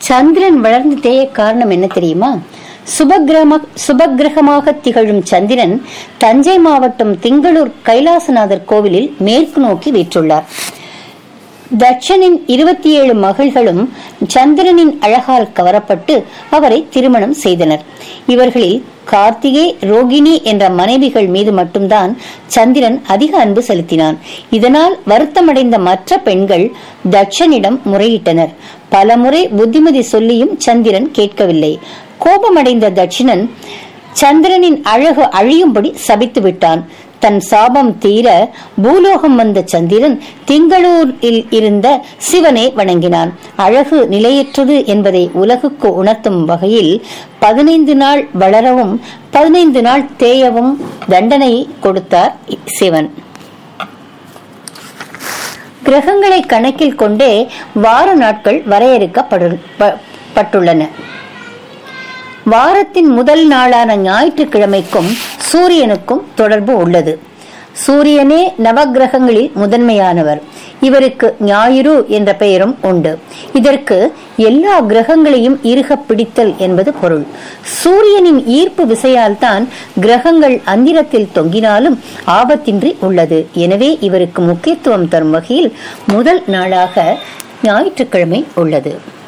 சந்திரன் வளர்ந்து தேய காரணம் என்ன தெரியுமா சுபகிரம சுபகிரகமாக திகழும் சந்திரன் தஞ்சை மாவட்டம் திங்களூர் கைலாசநாதர் கோவிலில் மேற்கு நோக்கி வீற்றுள்ளார் தட்சனின் இருபத்தி ஏழு மகள்களும் சந்திரனின் அழகால் கவரப்பட்டு அவரை திருமணம் செய்தனர் இவர்களில் கார்த்திகை ரோகிணி என்ற மனைவிகள் மீது மட்டும்தான் சந்திரன் அதிக அன்பு செலுத்தினான் இதனால் வருத்தமடைந்த மற்ற பெண்கள் தட்சனிடம் முறையிட்டனர் பலமுறை புத்திமதி சொல்லியும் சந்திரன் கேட்கவில்லை கோபமடைந்த தட்சிணன் சந்திரனின் அழகு அழியும்படி சபித்து விட்டான் தன் சாபம் தீர பூலோகம் வந்த சந்திரன் திங்களூரில் இருந்த சிவனை வணங்கினான் அழகு நிலையற்றது என்பதை உலகுக்கு உணர்த்தும் வகையில் பதினைந்து நாள் வளரவும் பதினைந்து நாள் தேயவும் தண்டனை கொடுத்தார் சிவன் கிரகங்களை கணக்கில் கொண்டே வார நாட்கள் வரையறுக்கப்பட்டுள்ளன வாரத்தின் முதல் நாளான ஞாயிற்றுக்கிழமைக்கும் சூரியனுக்கும் தொடர்பு உள்ளது சூரியனே நவகிரகங்களில் முதன்மையானவர் இவருக்கு ஞாயிறு என்ற பெயரும் உண்டு இதற்கு எல்லா கிரகங்களையும் இருக பிடித்தல் என்பது பொருள் சூரியனின் ஈர்ப்பு விசையால் தான் கிரகங்கள் அந்திரத்தில் தொங்கினாலும் ஆபத்தின்றி உள்ளது எனவே இவருக்கு முக்கியத்துவம் தரும் வகையில் முதல் நாளாக ஞாயிற்றுக்கிழமை உள்ளது